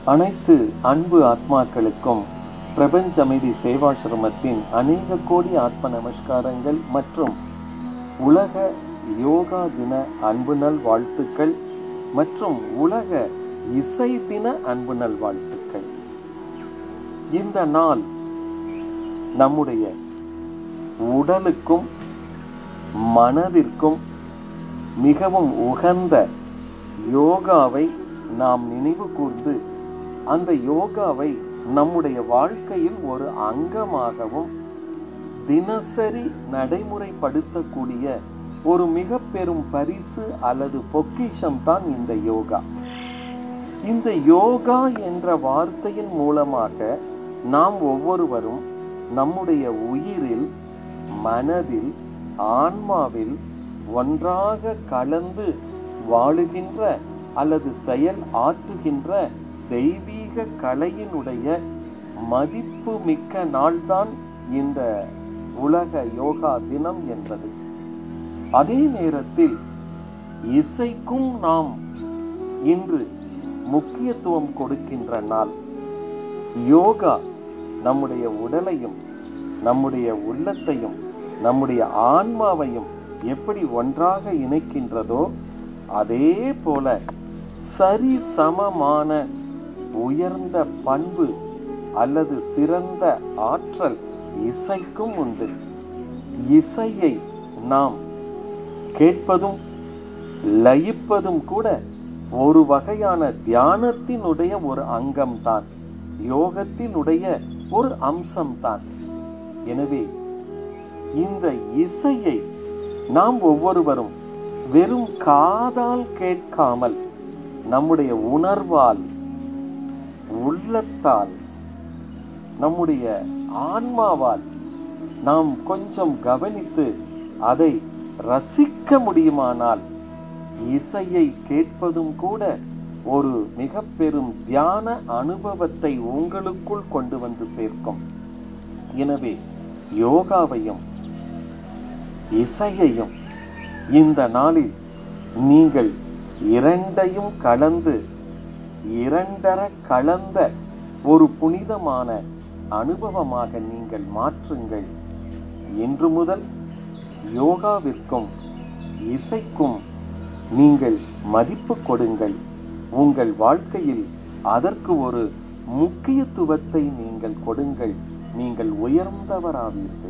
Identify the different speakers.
Speaker 1: அனைத்து அன்பு ஆத்மாக்களுக்கும் பிரபஞ்ச அமைதி சேவாசிரமத்தின் அநேக கோடி ஆத்ம நமஸ்காரங்கள் மற்றும் உலக யோகா தின அன்பு நல் வாழ்த்துக்கள் மற்றும் உலக இசை தின அன்பு நல் வாழ்த்துக்கள் இந்த நாள் நம்முடைய உடலுக்கும் மனதிற்கும் மிகவும் உகந்த யோகாவை நாம் நினைவு கூர்ந்து அந்த யோகாவை நம்முடைய வாழ்க்கையில் ஒரு அங்கமாகவும் தினசரி நடைமுறைப்படுத்தக்கூடிய ஒரு மிக பெரும் பரிசு அல்லது பொக்கிஷம் தான் இந்த யோகா இந்த யோகா என்ற வார்த்தையின் மூலமாக நாம் ஒவ்வொருவரும் நம்முடைய உயிரில் மனதில் ஆன்மாவில் ஒன்றாக கலந்து வாழுகின்ற அல்லது செயல் ஆற்றுகின்ற தெய்வீக கலையினுடைய மதிப்பு மிக்க நாள்தான் இந்த உலக யோகா தினம் என்பது அதே நேரத்தில் இசைக்கும் நாம் இன்று முக்கியத்துவம் கொடுக்கின்ற நாள் யோகா நம்முடைய உடலையும் நம்முடைய உள்ளத்தையும் நம்முடைய ஆன்மாவையும் எப்படி ஒன்றாக இணைக்கின்றதோ அதே போல சரி சமமான உயர்ந்த பண்பு அல்லது சிறந்த ஆற்றல் இசைக்கும் உண்டு இசையை நாம் கேட்பதும் லயிப்பதும் கூட ஒரு வகையான தியானத்தினுடைய ஒரு அங்கம்தான் யோகத்தினுடைய ஒரு அம்சம்தான் எனவே இந்த இசையை நாம் ஒவ்வொருவரும் வெறும் காதால் கேட்காமல் நம்முடைய உணர்வால் உள்ளத்தால் நம்முடைய ஆன்மாவால் நாம் கொஞ்சம் கவனித்து அதை ரசிக்க முடியுமானால் இசையை கேட்பதும் கூட ஒரு மிக பெரும் தியான அனுபவத்தை உங்களுக்குள் கொண்டு வந்து சேர்க்கும் எனவே யோகாவையும் இசையையும் இந்த நாளில் நீங்கள் இரண்டையும் கலந்து இரண்டர கலந்த ஒரு புனிதமான அனுபவமாக நீங்கள் மாற்றுங்கள் இன்று முதல் யோகாவிற்கும் இசைக்கும் நீங்கள் மதிப்பு கொடுங்கள் உங்கள் வாழ்க்கையில் அதற்கு ஒரு முக்கியத்துவத்தை நீங்கள் கொடுங்கள் நீங்கள் உயர்ந்தவராவீர்கள்